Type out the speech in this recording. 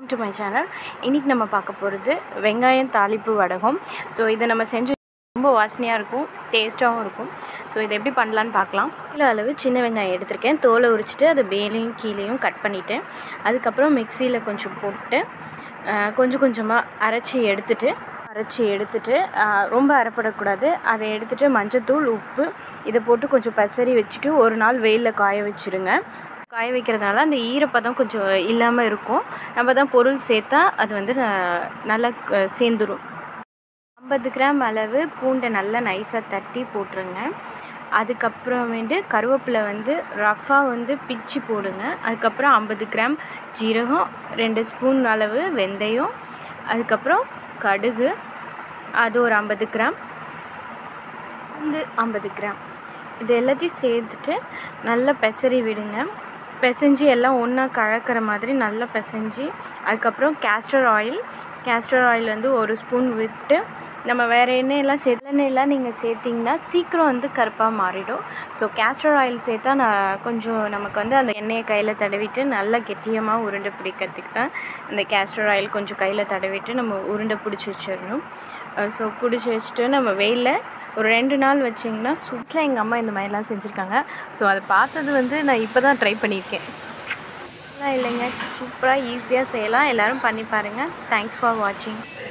to my channel இன்றைக்கி நம்ம பார்க்க போகிறது வெங்காயம் தாளிப்பு வடகம் ஸோ இதை நம்ம செஞ்சு ரொம்ப வாசனையாக இருக்கும் டேஸ்ட்டாகவும் இருக்கும் ஸோ இதை எப்படி பண்ணலான்னு பார்க்கலாம் கிலோ அளவு சின்ன வெங்காயம் எடுத்திருக்கேன் தோலை உரிச்சிட்டு அதை மேலேயும் கீழேயும் கட் பண்ணிவிட்டேன் அதுக்கப்புறம் மிக்சியில் கொஞ்சம் போட்டு ஆஹ், கொஞ்சம் கொஞ்சமாக அரைச்சி எடுத்துட்டு அரைச்சி எடுத்துட்டு ஆஹ், ரொம்ப அரைப்படக்கூடாது அதை எடுத்துட்டு மஞ்சத்தூள் உப்பு இதை போட்டு கொஞ்சம் பசறி வச்சுட்டு ஒரு நாள் வெயிலில் காய வச்சுருங்க காய வைக்கிறதுனால அந்த ஈரப்பதம் கொஞ்சம் இல்லாமல் இருக்கும் நம்ம தான் பொருள் சேர்த்தா அது வந்து ந- நல்லா க- சேர்ந்துரும் ஐம்பது கிராம் அளவு பூண்டை நல்லா நைஸாக தட்டி போட்டுருங்க அதுக்கப்புறமேட்டு கருவேப்பிலை வந்து ரஃபாக வந்து பிச்சு போடுங்க அதுக்கப்புறம் ஐம்பது கிராம் ஜீரகம் ரெண்டு ஸ்பூன் அளவு வெந்தயம் அதுக்கப்புறம் கடுகு அது ஒரு ஐம்பது கிராம் வந்து ஐம்பது கிராம் இது எல்லாத்தையும் சேர்த்துட்டு நல்லா பெசரி விடுங்க பிசைஞ்சு எல்லாம் ஒன்றா கலக்கிற மாதிரி நல்லா பிசைஞ்சு அதுக்கப்புறம் கேஸ்டர் ஆயில் கேஸ்டர் ஆயில் வந்து ஒரு ஸ்பூன் விட்டு நம்ம வேறு எண்ணெயெல்லாம் சேர்த்து எண்ணெயெல்லாம் நீங்கள் சேர்த்திங்கன்னா சீக்கிரம் வந்து கருப்பாக மாறிடும் ஸோ கேஸ்டர் ஆயில் சேர்த்தா நான் கொஞ்சம் நமக்கு வந்து அந்த எண்ணெயை கையில் தடவிட்டு நல்லா கெட்டியமாக உருண்டை பிடிக்கிறதுக்கு தான் இந்த கேஸ்டர் ஆயில் கொஞ்சம் கையில் தடவிட்டு நம்ம உருண்டை பிடிச்சி வச்சிடணும் ஸோ பிடிச்சி வச்சுட்டு நம்ம வெயிலில் ஒரு ரெண்டு நாள் வச்சிங்கன்னா சுட்ஸில் எங்கள் அம்மா இந்த மாதிரிலாம் செஞ்சுருக்காங்க ஸோ அதை பார்த்தது வந்து நான் இப்போ தான் ட்ரை பண்ணியிருக்கேன் அதெல்லாம் இல்லைங்க சூப்பராக ஈஸியாக செய்யலாம் எல்லோரும் பண்ணி பாருங்கள் தேங்க்ஸ் ஃபார் வாட்சிங்